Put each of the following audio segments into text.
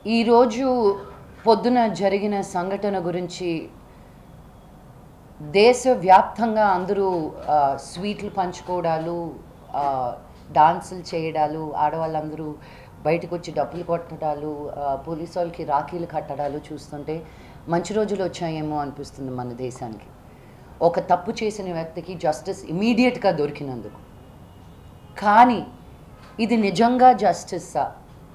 ఈరోజు పొద్దున జరిగిన సంఘటన గురించి దేశవ్యాప్తంగా అందరూ ఆ, స్వీట్లు పంచుకోవడాలు ఆ, డాన్సులు చేయడాలు ఆడవాళ్ళందరూ బయటకు వచ్చి డబ్బులు కొట్టడాలు ఆ, పోలీసు వాళ్ళకి రాఖీలు కట్టడాలు చూస్తుంటే మంచి రోజులు వచ్చాయేమో అనిపిస్తుంది మన దేశానికి ఒక తప్పు చేసిన వ్యక్తికి జస్టిస్ ఇమీడియట్గా దొరికినందుకు కానీ ఇది నిజంగా జస్టిస్సా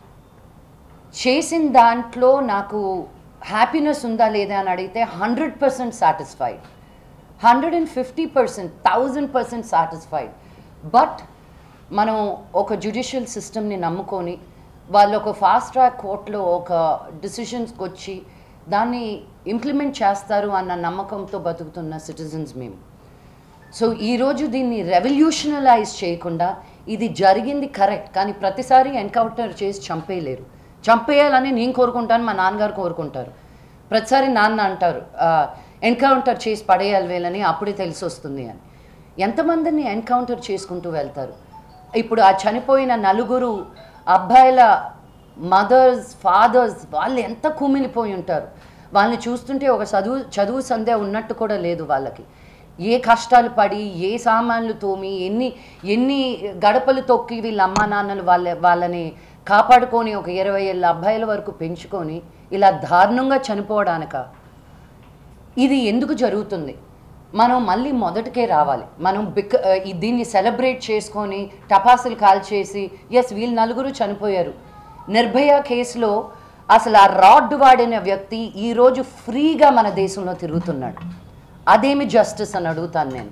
చేసిన దాంట్లో నాకు హ్యాపీనెస్ ఉందా లేదా అని అడిగితే hundred percent satisfied hundred and fifty percent thousand percent satisfied but మనం ఒక జ్యుడిషియల్ సిస్టమ్ని నమ్ముకొని వాళ్ళు ఒక ఫాస్ట్ ట్రాక్ కోర్టులో ఒక డిసిషన్స్కి వచ్చి దాన్ని ఇంప్లిమెంట్ చేస్తారు అన్న నమ్మకంతో బతుకుతున్న సిటిజన్స్ మేము సో ఈరోజు దీన్ని రెవల్యూషనలైజ్ చేయకుండా ఇది జరిగింది కరెక్ట్ కానీ ప్రతిసారి ఎన్కౌంటర్ చేసి చంపేయలేరు చంపేయాలని నేను కోరుకుంటాను మా నాన్నగారు కోరుకుంటారు ప్రతిసారి నాన్న అంటారు ఎన్కౌంటర్ చేసి పడేయాలి వీళ్ళని అప్పుడే తెలిసి వస్తుంది అని ఎంతమందిని ఎన్కౌంటర్ చేసుకుంటూ వెళ్తారు ఇప్పుడు ఆ చనిపోయిన నలుగురు అబ్బాయిల మదర్స్ ఫాదర్స్ వాళ్ళు ఎంత కుమిలిపోయి ఉంటారు వాళ్ళని చూస్తుంటే ఒక చదువు చదువు సందే ఉన్నట్టు కూడా లేదు వాళ్ళకి ఏ కష్టాలు పడి ఏ సామాన్లు తోమి ఎన్ని ఎన్ని గడపలు తొక్కి వీళ్ళ అమ్మా నాన్నలు వాళ్ళ వాళ్ళని కాపాడుకొని ఒక ఇరవై ఏళ్ళ అబ్బాయిల వరకు పెంచుకొని ఇలా దారుణంగా చనిపోవడానిక ఇది ఎందుకు జరుగుతుంది మనం మళ్ళీ మొదటికే రావాలి మనం బిక్ ఆ, ఈ దీన్ని సెలబ్రేట్ చేసుకొని టపాసులు కాల్చేసి ఎస్ వీళ్ళు నలుగురు చనిపోయారు నిర్భయ కేసులో అసలు ఆ రాడ్ వాడిన వ్యక్తి ఈరోజు ఫ్రీగా మన దేశంలో తిరుగుతున్నాడు అదేమి జస్టిస్ అని అడుగుతాను నేను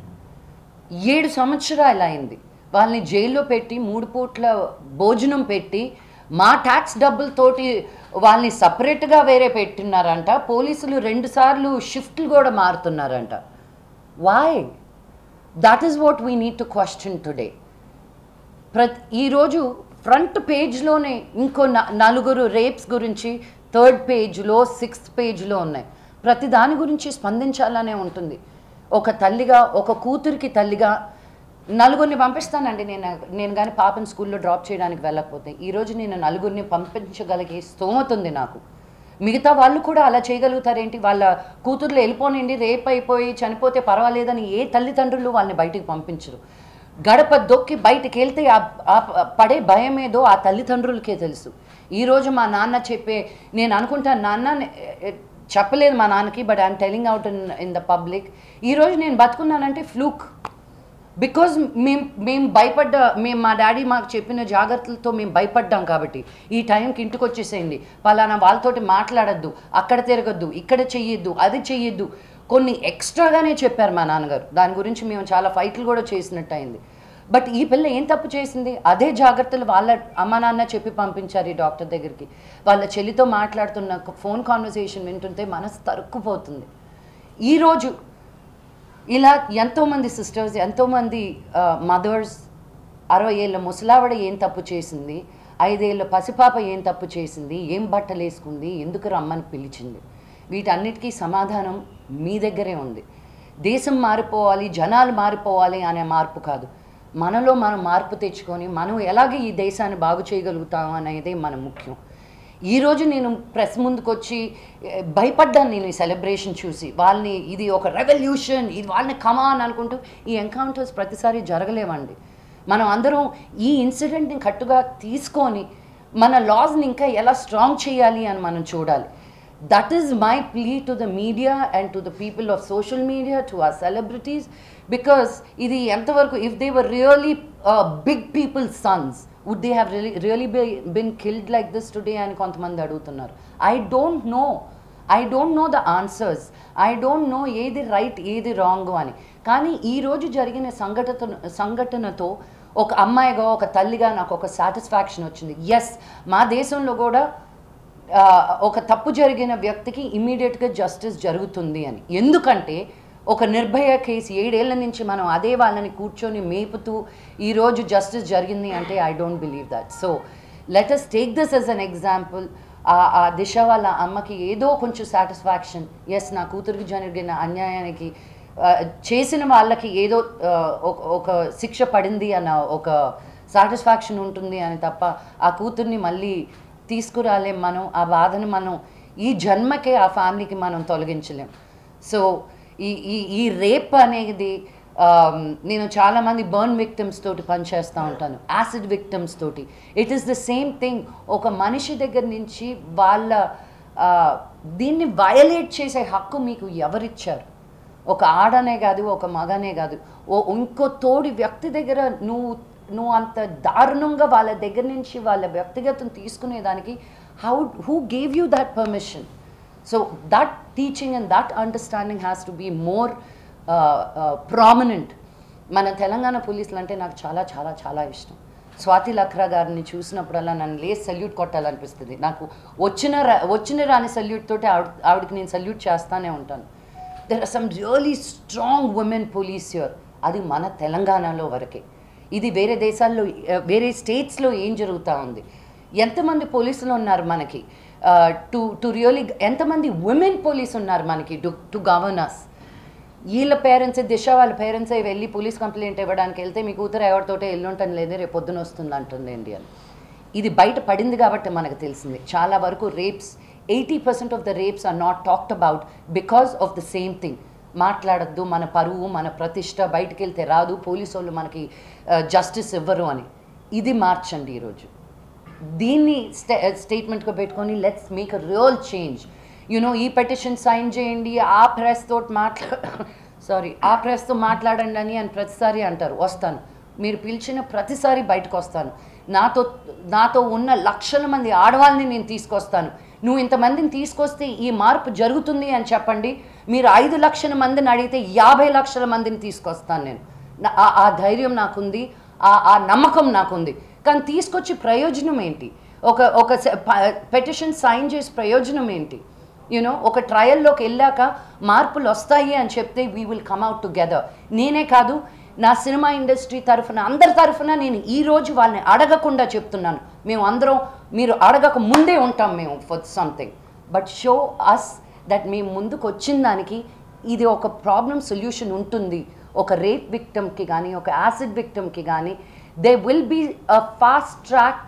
ఏడు సంవత్సరాలు అయింది వాళ్ళని జైల్లో పెట్టి మూడు పూట్ల భోజనం పెట్టి మా ట్యాక్స్ డబ్బులతోటి వాళ్ళని సపరేట్గా వేరే పెట్టినారంట పోలీసులు రెండుసార్లు షిఫ్ట్లు కూడా మారుతున్నారంట why that is what we need to question today ప్రతి ఈరోజు ఫ్రంట్ పేజ్లోనే ఇంకో న- నలుగురు రేప్స్ గురించి థర్డ్ పేజ్లో సిక్స్త్ పేజ్లో ఉన్నాయి ప్రతి దాని గురించి స్పందించాలనే ఉంటుంది ఒక తల్లిగా ఒక కూతురికి తల్లిగా నలుగురిని పంపిస్తానండి నేను నేను కానీ పాపని స్కూల్లో డ్రాప్ చేయడానికి వెళ్ళకపోతే ఈరోజు నేను నలుగురిని పంపించగలిగే స్తోమత ఉంది నాకు మిగతా వాళ్ళు కూడా అలా చేయగలుగుతారేంటి వాళ్ళ కూతుర్లు వెళ్ళిపోనండి రేప్ అయిపోయి చనిపోతే పర్వాలేదని ఏ తల్లిదండ్రులు వాళ్ళని బయటికి పంపించరు గడప దొక్కి బయటికి వెళ్తే ఆ- ఆ పడే భయం ఏదో ఆ తల్లిదండ్రులకే తెలుసు ఈరోజు మా నాన్న చెప్పే నేను అనుకుంటాను నాన్న నే- ఎ- చెప్పలేదు మా నాన్నకి but I'm telling out in in the public ఈరోజు నేను బతుకున్నానంటే ఫ్లూక్ బికాజ్ మేము మేము భయపడ్డ మేము మా డాడీ మాకు చెప్పిన జాగ్రత్తలతో మేము భయపడ్డాం కాబట్టి ఈ టైంకి ఇంటికి వచ్చేసేయండి పలానా వాళ్ళతోటి మాట్లాడద్దు అక్కడ తిరగద్దు ఇక్కడ చెయ్యొద్దు అది చెయ్యొద్దు కొన్ని ఎక్స్ట్రాగానే చెప్పారు మా నాన్నగారు దాని గురించి మేము చాలా ఫైట్లు కూడా చేసినట్టు అయింది బట్ ఈ పిల్ల ఏం తప్పు చేసింది అదే జాగ్రత్తలు వాళ్ళ అమ్మ నాన్న చెప్పి పంపించారు ఈ డాక్టర్ దగ్గరికి వాళ్ళ చెల్లితో మాట్లాడుతున్న ఫోన్ కాన్వర్సేషన్ వింటుంటే మనసు తరుక్కుపోతుంది ఈరోజు ఇలా ఎంతోమంది సిస్టర్స్ ఎంతోమంది మదర్స్ అరవై ఏళ్ళ ముసలావిడ ఏం తప్పు చేసింది ఐదేళ్ళ పసిపాప ఏం తప్పు చేసింది ఏం బట్టలు వేసుకుంది ఎందుకు రమ్మని పిలిచింది వీటన్నిటికీ సమాధానం మీ దగ్గరే ఉంది దేశం మారిపోవాలి జనాలు మారిపోవాలి అనే మార్పు కాదు మనలో మనం మార్పు తెచ్చుకొని మనం ఎలాగే ఈ దేశాన్ని బాగు చేయగలుగుతాం అనేది మన ముఖ్యం ఈరోజు నేను ప్రెస్ ముందుకు వచ్చి ఏ, భయపడ్డాను నేను ఈ సెలబ్రేషన్ చూసి వాళ్ళని ఇది ఒక రెవల్యూషన్ ఇది వాళ్ళని కమాన్ అనుకుంటూ ఈ ఎన్కౌంటర్స్ ప్రతిసారి జరగలేవండి మనం అందరం ఈ ఇన్సిడెంట్ని కట్టుగా తీసుకొని మన లాస్ని ఇంకా ఎలా స్ట్రాంగ్ చేయాలి అని మనం చూడాలి that is my plea to the media and to the people of social media to our celebrities because ఇది ఎంతవరకు if they were really big people sons would they have really really been killed like this today అని కొంతమంది అడుగుతున్నారు I don't know I don't know the answers I don't know ఏది right ఏది wrong అని కానీ ఈరోజు జరిగిన సంఘటన సంఘటనతో ఒక అమ్మాయిగా ఒక తల్లిగా నాకు ఒక సాటిస్ఫాక్షన్ వచ్చింది ఎస్ మా దేశంలో కూడా ఆ, ఒక తప్పు జరిగిన వ్యక్తికి ఇమీడియట్గా జస్టిస్ జరుగుతుంది అని ఎందుకంటే ఒక నిర్భయ కేసు ఏడేళ్ల నుంచి మనం అదే వాళ్ళని కూర్చొని మేపుతూ ఈరోజు జస్టిస్ జరిగింది అంటే I don't believe that so let us take this as an example ఆ దిశ వాళ్ళ అమ్మకి ఏదో కొంచెం సాటిస్ఫాక్షన్ ఎస్ నా కూతురికి జరిగిన అన్యాయానికి ఆ, చేసిన వాళ్ళకి ఏదో ఆ, ఒక- ఒక శిక్ష పడింది అన్న ఒక సాటిస్ఫాక్షన్ ఉంటుంది అని తప్ప ఆ కూతుర్ని మళ్ళీ తీసుకురాలేం మనం ఆ బాధను మనం ఈ జన్మకే ఆ ఫ్యామిలీకి మనం తొలగించలేం సో ఈ ఈ ఈ రేప్ అనేది um, నేను చాలామంది బర్న్ విక్టిమ్స్ తోటి పనిచేస్తూ ఉంటాను యాసిడ్ విక్టిమ్స్ తోటి it is the same thing ఒక మనిషి దగ్గర నుంచి వాళ్ళ ఆ, దీన్ని వయలేట్ చేసే హక్కు మీకు ఎవరిచ్చారు ఒక ఆడనే కాదు ఒక మగనే కాదు ఓ ఇంకో తోడి వ్యక్తి దగ్గర నువ్వు నువ్వు అంత దారుణంగా వాళ్ళ దగ్గర నుంచి వాళ్ళ వ్యక్తిగతం తీసుకునేదానికి how who gave you that permission so that teaching and that understanding has to be more prominent మన తెలంగాణ పోలీసులు అంటే నాకు చాలా చాలా చాలా ఇష్టం స్వాతి లఖ్రా గారిని చూసినప్పుడల్లా నన్ను లేస్ సల్యూట్ కొట్టాలనిపిస్తుంది నాకు వచ్చిన రా- వచ్చిన రాని సల్యూట్ తోటి ఆవిడ ఆవిడకి నేను సల్యూట్ చేస్తానే ఉంటాను there are some really strong women police your అది మన తెలంగాణలో వరకే ఇది వేరే దేశాల్లో ఆ, వేరే స్టేట్స్లో ఏం జరుగుతూ ఉంది ఎంతమంది పోలీసులు ఉన్నారు మనకి టు టు రియలీ ఎంతమంది ఉమెన్ పోలీస్ ఉన్నారు మనకి టు టు గవర్నర్స్ వీళ్ళ పేరెంట్స్ దిశ వాళ్ళ పేరెంట్స్ వెళ్ళి పోలీస్ కంప్లైంట్ ఇవ్వడానికి వెళ్తే మీ కూతురు ఎవరితోటే ఎల్లుంటని లేదు రేపు పొద్దున వస్తుంది అంటుంది ఏంటి అని ఇది బయట పడింది కాబట్టి మనకు తెలిసింది చాలా వరకు rapes eighty percent of the rapes are not talked about because of the same thing మాట్లాడద్దు మన పరువు మన ప్రతిష్ట బయటికి వెళ్తే రాదు పోలీసు వాళ్ళు మనకి జస్టిస్ ఇవ్వరు అని ఇది మార్చండి ఈరోజు దీన్ని స్టే స్టేట్మెంట్గా పెట్టుకొని let's make a real change you know ఈ పెటిషన్ సైన్ చేయండి ఆ ప్రెస్ తోటి మాట్లా సారీ ఆ ప్రెస్తో మాట్లాడండి అని అని ప్రతిసారి అంటారు వస్తాను మీరు పిలిచిన ప్రతిసారి బయటకు వస్తాను నాతో నాతో ఉన్న లక్షల మంది ఆడవాళ్ళని నేను తీసుకొస్తాను నువ్వు ఇంతమందిని తీసుకొస్తే ఈ మార్పు జరుగుతుంది అని చెప్పండి మీరు ఐదు లక్షల మందిని అడిగితే యాభై లక్షల మందిని తీసుకొస్తాను నేను నా- ఆ- ఆ ధైర్యం నాకుంది ఆ ఆ నమ్మకం నాకుంది కానీ తీసుకొచ్చి ప్రయోజనం ఏంటి ఒక ఒక పెటిషన్ సైన్ చేసి ప్రయోజనం ఏంటి యూనో ఒక ట్రయల్లోకి వెళ్ళాక మార్పులు వస్తాయి అని చెప్తే we will come out together నేనే కాదు నా సినిమా ఇండస్ట్రీ తరఫున అందరి తరఫున నేను ఈ రోజు వాళ్ళని అడగకుండా చెప్తున్నాను మేము అందరం మీరు అడగక ముందే ఉంటాం మేము for something but show us that మేము ముందుకు వచ్చిన దానికి ఇది ఒక ప్రాబ్లం సొల్యూషన్ ఉంటుంది ఒక రేప్ విక్టమ్కి కానీ ఒక యాసిడ్ విక్టమ్కి కానీ they will be a fast track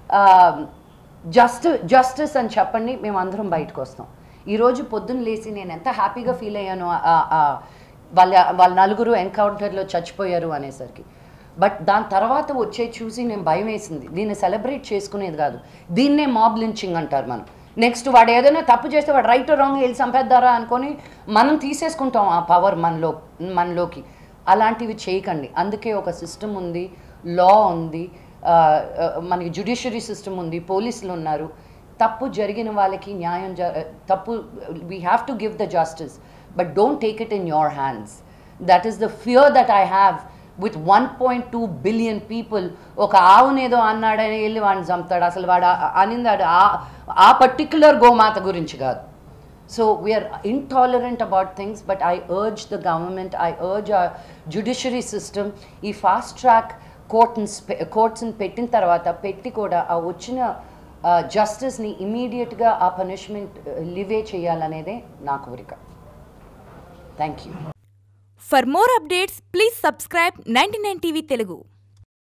just justice అని చెప్పండి మేము అందరం బయటకు వస్తాం ఈరోజు పొద్దున్న లేచి నేను ఎంత హ్యాపీగా ఫీల్ అయ్యాను ఆ- ఆ వాళ్ళ వాళ్ళ నలుగురు ఎన్కౌంటర్లో చచ్చిపోయారు అనేసరికి బట్ దాని తర్వాత వచ్చే చూసి నేను భయం వేసింది దీన్ని సెలబ్రేట్ చేసుకునేది కాదు దీన్నే మాబ్ లించింగ్ అంటారు మనం నెక్స్ట్ వాడు ఏదైనా తప్పు చేస్తే వాడు రైట్ రాంగ్ వెళ్ళి చంపేద్దారా అనుకొని మనం తీసేసుకుంటాం ఆ పవర్ మనలో మనలోకి అలాంటివి చేయకండి అందుకే ఒక సిస్టమ్ ఉంది లా ఉంది ఆ, ఆ, మనకి జ్యుడిషియరీ సిస్టమ్ ఉంది పోలీసులు ఉన్నారు తప్పు జరిగిన వాళ్ళకి న్యాయం జ తప్పు we have to give the justice but don't take it in your hands that is the fear that I have with one point two billion people ఒక ఆవునేదో అన్నాడని వెళ్ళి వాడిని చంపుతాడు అసలు వాడు ఆ- అనిందాడు ఆ ఆ పర్టిక్యులర్ గోమాత గురించి కాదు So we are intolerant about things, but I urge the government, I urge our judiciary system, ఈ ఫాస్ట్ ట్రాక్ కోర్ట్స్ కోర్ట్స్ని పెట్టిన తర్వాత పెట్టి కూడా ఆ వచ్చిన జస్టిస్ని ఇమీడియట్గా ఆ పనిష్మెంట్ లివే చేయాలనేదే నా కోరిక thank you For more updates, please subscribe 99 TV Telugu.